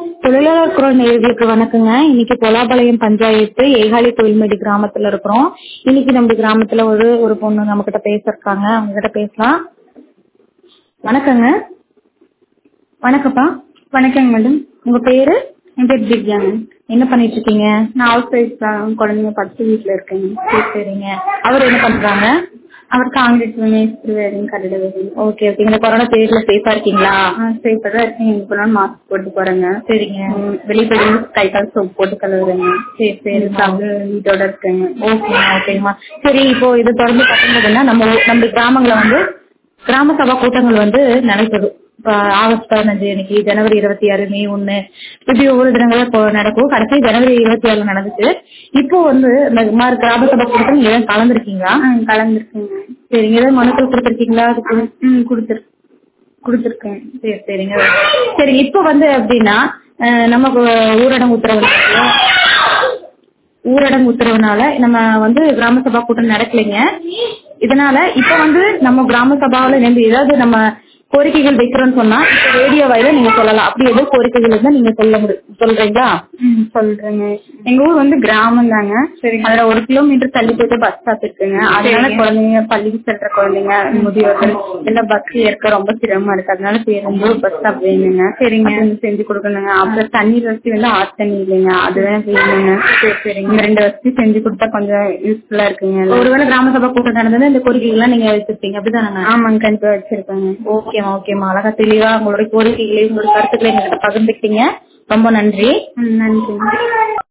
தொழிலாளர் குரல் நேயர்களுக்கு வணக்கங்க இன்னைக்கு பொலாபாளையம் பஞ்சாயத்து ஏகாலி கோயில்மேடு கிராமத்துல இருக்கிறோம் இன்னைக்கு நம்ம கிராமத்துல ஒரு ஒரு பொண்ணு நம்ம கிட்ட பேச இருக்காங்க அவங்க கிட்ட பேசலாம் வணக்கங்க வணக்கம்ப்பா வணக்கங்க மேடம் உங்க பேரு என் பேர் திவ்யாங்க என்ன பண்ணிட்டு இருக்கீங்க நான் ஹவுஸ் ஒய்ஃப் தான் குழந்தைங்க பத்து வீட்டில் இருக்கேங்க சரி சரிங்க அவர் என்ன பண்றாங்க அவர் காங்கிரீட் மேஸ்திரி வேலையும் கட்டிட வேலையும் ஓகே ஓகே இந்த கொரோனா பீரியட்ல சேஃபா இருக்கீங்களா சேஃபாக தான் இருக்கேன் எங்க போனாலும் மாஸ்க் போட்டு போறேங்க சரிங்க வெளியே போய் கை கால் சோப் போட்டு கழுவுறேங்க சரி சரி சாப்பிட்டு வீட்டோட இருக்கேங்க ஓகேம்மா ஓகேம்மா சரி இப்போ இது தொடர்ந்து பார்த்தீங்கன்னா நம்ம ஊ- நம்ம கிராமங்கள்ல வந்து கிராம சபா கூட்டங்கள் வந்து நடைபெறும் இப்போ ஆகஸ்ட் பதினஞ்சு இன்னைக்கு ஜனவரி இருபத்தி ஆறு மே ஒண்ணு இப்படி ஒவ்வொரு தினங்களும் இப்போ நடக்கும் கடைசி ஜனவரி இருபத்தி ஆறுல நடந்துச்சு இப்போ வந்து இந்த மாதிரி கிராம சபா கூட்டம் நீங்க ஏதாவது கலந்துருக்கீங்களா ஆ கலந்துருக்கேங்க சரிங்க ஏதாவது மனுக்கள் கொடுத்துருக்கீங்களா அதுக்கு ம் கொடுத்துரு கொடுத்துருக்கேன் சரி சரிங்க சரி இப்போ வந்து எப்படின்னா அஹ் நமக்கு ஊரடங்கு உத்தரவு இருக்கு. ஊரடங்கு உத்தரவுனால நம்ம வந்து கிராம சபா கூட்டம் நடக்கலைங்க இதனால இப்ப வந்து நம்ம கிராம சபாவில இருந்து ஏதாவது நம்ம கோரிக்கைகள் வைக்கிறோம்னு சொன்னா இப்ப ரேடியோ வாயில நீங்க சொல்லலாம் அப்படி ஏதோ கோரிக்கைகள் இருந்தா நீங்க சொல்ல முடியும் சொல்றீங்களா ம் சொல்றேங்க எங்க ஊர் வந்து கிராமம் தாங்க சரிங்க. அதுல ஒரு கிலோமீட்டர் தள்ளி போயிட்டு பஸ் ஸ்டாப் இருக்குங்க அதனால சரிங்க. குழந்தைங்க பள்ளிக்கு செல்ற குழந்தைங்க முதியோர்கள் எல்லாம் பஸ் ஏற்க ரொம்ப சிரமமா இருக்கு அதனால பேருந்து பஸ் ஸ்டாப் வேணுங்க சரிங்க. அது வந்து செஞ்சு கொடுக்கணுங்க அப்புறம் தண்ணீர் வசதி வந்து ஆத்து தண்ணி இல்லைங்க அதுதான் வேணுங்க சரி சரிங்க இந்த ரெண்டு வசதி செஞ்சு கொடுத்தா கொஞ்சம் யூஸ்ஃபுல்லா இருக்குங்க ஒருவேளை கிராம சபா கூட்டம் நடந்தது இந்த கோரிக்கைகள்லாம் நீங்க வச்சிருப்பீங்க அப்படிதானங்க ஆமாங்க கண்டிப்பா வச்சிருக்காங்க ஓகேம்மா ஓகேம்மா அழகா தெளிவா உங்களுடைய கோரிக்கைகளையும் உங்களுடைய கருத்துக்களை எங்ககிட்ட பகிர்ந்துக்கிட்டீங்க ரொம்ப நன்றி ம், நன்றி